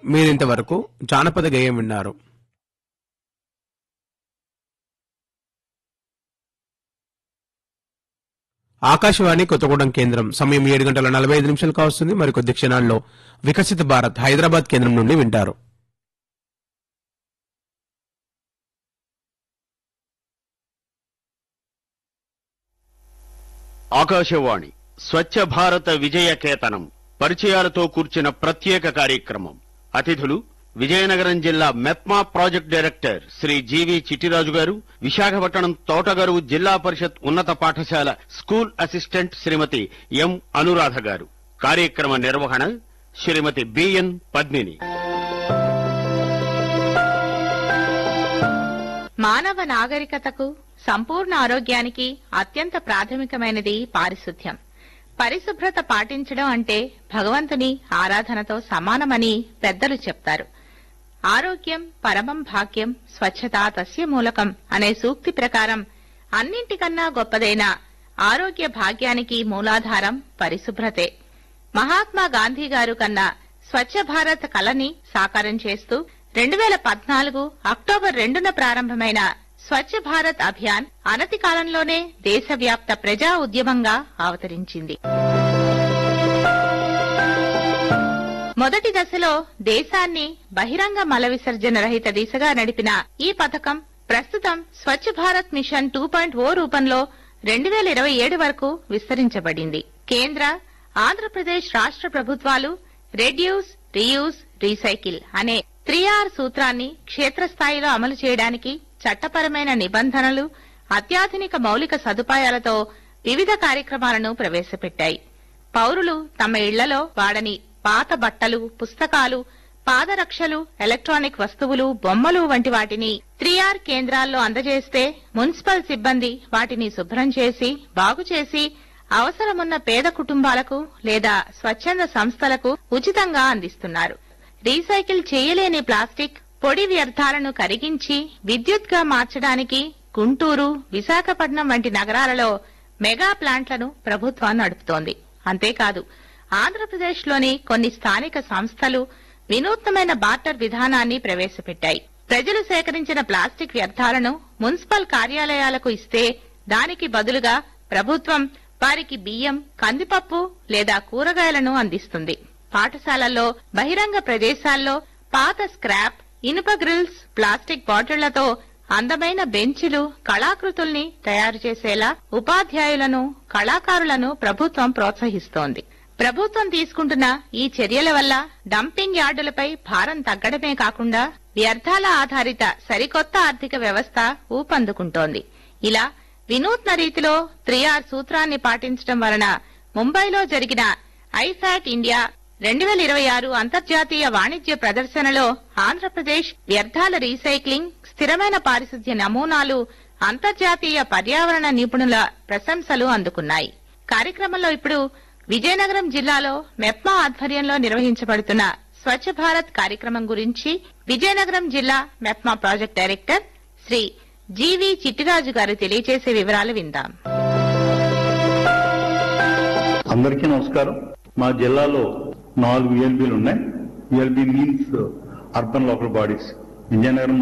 మీరింతవరకు జానపద గేయం విన్నారు ఆకాశవాణి కొత్తగూడెం కేంద్రం సమయం ఏడు గంటల నలభై ఐదు నిమిషాలు కావస్తుంది మరికొద్ది క్షణాల్లో వికసిత భారత్ హైదరాబాద్ కేంద్రం నుండి వింటారు ఆకాశవాణి స్వచ్ఛ భారత విజయ కేతనం పరిచయాలతో కూర్చిన ప్రత్యేక కార్యక్రమం అతిథులు విజయనగరం జిల్లా MEPMA project director Shri GV Chittiraju గారు విశాఖపట్నం తోటగారు జిల్లా పరిషత్ ఉన్నత పాఠశాల school assistant Shrimati M Anuradha గారు కార్యక్రమ నిర్వహణ శ్రీమతి బిఎన్ పద్మిని మానవ నాగరికతకు సంపూర్ణ ఆరోగ్యానికి అత్యంత ప్రాథమికమైనది పారిశుధ్యం పరిశుభ్రత పాటించడం అంటే భగవంతుని ఆరాధనతో సమానమని పెద్దలు చెప్తారు ఆరోగ్యం పరమం భాగ్యం స్వచ్ఛత తస్య మూలకం అనే సూక్తి ప్రకారం అన్నింటికన్నా గొప్పదైన ఆరోగ్య భాగ్యానికి మూలాధారం పరిశుభ్రతే మహాత్మా గాంధీ గారు కన్నా స్వచ్ఛ భారత్ కలని సాకారం చేస్తూ రెండు వేల పద్నాలుగు అక్టోబర్ రెండున ప్రారంభమైన స్వచ్ఛ భారత్ అభియాన్ అనతి కాలంలోనే దేశవ్యాప్త ప్రజా ఉద్యమంగా అవతరించింది మొదటి దశలో దేశాన్ని బహిరంగ మల విసర్జన రహిత దిశగా నడిపిన ఈ పథకం ప్రస్తుతం Swachh Bharat mission two point O రూపంలో రెండు వేల ఇరవై ఏడు వరకు విస్తరించబడింది కేంద్ర ఆంధ్రప్రదేశ్ రాష్ట్ర ప్రభుత్వాలు రెడ్యూస్ రీయూజ్ రీసైకిల్ అనే త్రీ ఆర్ సూత్రాన్ని క్షేత్రస్థాయిలో అమలు చేయడానికి చట్టపరమైన నిబంధనలు అత్యాధునిక మౌలిక సదుపాయాలతో వివిధ కార్యక్రమాలను ప్రవేశపెట్టాయి పౌరులు తమ ఇళ్లలో వాడని పాత బట్టలు పుస్తకాలు పాదరక్షలు ఎలక్ట్రానిక్ వస్తువులు బొమ్మలు వంటి వాటిని త్రీ ఆర్ కేంద్రాల్లో అందజేస్తే మున్సిపల్ సిబ్బంది వాటిని శుభ్రం చేసి బాగు చేసి అవసరమున్న పేద కుటుంబాలకు లేదా స్వచ్ఛంద సంస్థలకు ఉచితంగా అందిస్తున్నారు రీసైకిల్ చేయలేని ప్లాస్టిక్ పొడి వ్యర్థాలను కరిగించి విద్యుత్గా మార్చడానికి గుంటూరు విశాఖపట్నం వంటి నగరాలలో మెగా ప్లాంట్లను ప్రభుత్వం నడుపుతోంది అంతేకాదు ఆంధ్రప్రదేశ్లోని కొన్ని స్థానిక సంస్థలు వినూత్నమైన బార్టర్ విధానాన్ని ప్రవేశపెట్టాయి ప్రజలు సేకరించిన ప్లాస్టిక్ వ్యర్థాలను మున్సిపల్ కార్యాలయాలకు ఇస్తే దానికి బదులుగా ప్రభుత్వం వారికి బియ్యం కందిపప్పు లేదా కూరగాయలను అందిస్తుంది పాఠశాలల్లో బహిరంగ ప్రదేశాల్లో పాత స్క్రాప్ ఇనుప గ్రిల్స్ ప్లాస్టిక్ బాటిళ్లతో అందమైన బెంచులు కళాకృతుల్ని తయారు చేసేలా ఉపాధ్యాయులను కళాకారులను ప్రభుత్వం ప్రోత్సహిస్తోంది ప్రభుత్వం తీసుకుంటున్న ఈ చర్యల వల్ల డంపింగ్ యార్డులపై భారం తగ్గడమే కాకుండా వ్యర్థాల ఆధారిత సరికొత్త ఆర్థిక వ్యవస్థ ఊపందుకుంటోంది ఇలా వినూత్న రీతిలో త్రీ ఆర్ సూత్రాన్ని పాటించడం వలన ముంబైలో జరిగిన ఐఫాట్ ఇండియా రెండు వేల ఇరవై ఆరు అంతర్జాతీయ వాణిజ్య ప్రదర్శనలో ఆంధ్రప్రదేశ్ వ్యర్థాల రీసైక్లింగ్ స్థిరమైన పారిశుధ్య నమూనాలు అంతర్జాతీయ పర్యావరణ నిపుణుల ప్రశంసలు అందుకున్నాయి కార్యక్రమంలో ఇప్పుడు విజయనగరం జిల్లాలో మెప్మా ఆధ్వర్యంలో నిర్వహించబడుతున్న స్వచ్ఛ భారత్ కార్యక్రమం గురించి విజయనగరం జిల్లా MEPMA project director Shri GV Chittiraju గారు తెలియజేసే వివరాలు విందాం అందరికీ నమస్కారం మా జిల్లాలో నాలుగు ఈఎల్బీలు ఉన్నాయి ELB means urban local bodies Vizianagaram